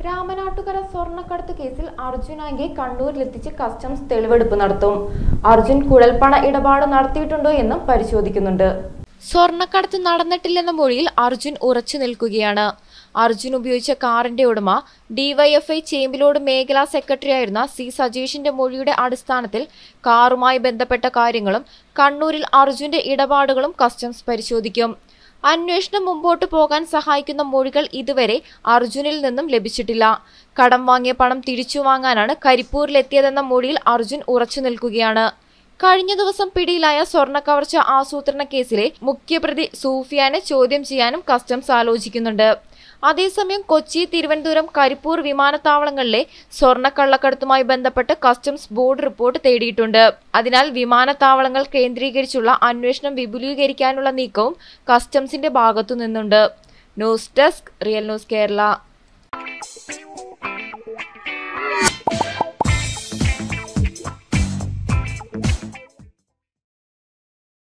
രാമനാട്ടുകര സ്വർണ്ണക്കടത്ത് കേസിൽ അർജുനാങ്കെ കണ്ണൂരിലെത്തിച്ച് കസ്റ്റംസ് തെളിവെടുപ്പ് നടത്തും അർജുൻ കുഴൽപ്പണ ഇടപാട് നടത്തിയിട്ടുണ്ടോ എന്നും പരിശോധിക്കുന്നുണ്ട് സ്വർണ്ണക്കടത്ത് നടന്നിട്ടില്ലെന്ന മൊഴിയിൽ അർജുൻ ഉറച്ചു നിൽക്കുകയാണ് അർജുൻ ഉപയോഗിച്ച കാറിന്റെ ഉടമ ഡിവൈഎഫ്ഐ ചേമ്പിലോട് മേഖലാ സെക്രട്ടറിയായിരുന്ന സി സജീഷിന്റെ മൊഴിയുടെ അടിസ്ഥാനത്തിൽ കാറുമായി ബന്ധപ്പെട്ട കാര്യങ്ങളും കണ്ണൂരിൽ അർജുന്റെ ഇടപാടുകളും കസ്റ്റംസ് പരിശോധിക്കും അന്വേഷണം മുമ്പോട്ട് പോകാൻ സഹായിക്കുന്ന മൊഴികൾ ഇതുവരെ അർജുനിൽ നിന്നും ലഭിച്ചിട്ടില്ല കടം വാങ്ങിയ പണം തിരിച്ചു വാങ്ങാനാണ് കരിപ്പൂരിലെത്തിയതെന്ന മൊഴിയിൽ അർജുൻ ഉറച്ചു നിൽക്കുകയാണ് കഴിഞ്ഞ ദിവസം പിടിയിലായ സ്വർണ്ണ കവർച്ച ആസൂത്രണ കേസിലെ മുഖ്യപ്രതി സൂഫിയാനെ ചോദ്യം ചെയ്യാനും കസ്റ്റംസ് ആലോചിക്കുന്നുണ്ട് അതേസമയം കൊച്ചി തിരുവനന്തപുരം കരിപ്പൂർ വിമാനത്താവളങ്ങളിലെ സ്വർണ്ണക്കള്ളക്കടത്തുമായി ബന്ധപ്പെട്ട് കസ്റ്റംസ് ബോർഡ് റിപ്പോർട്ട് തേടിയിട്ടുണ്ട് അതിനാൽ വിമാനത്താവളങ്ങൾ കേന്ദ്രീകരിച്ചുള്ള അന്വേഷണം വിപുലീകരിക്കാനുള്ള നീക്കവും കസ്റ്റംസിന്റെ ഭാഗത്തു നിന്നുണ്ട് news desk real news Kerala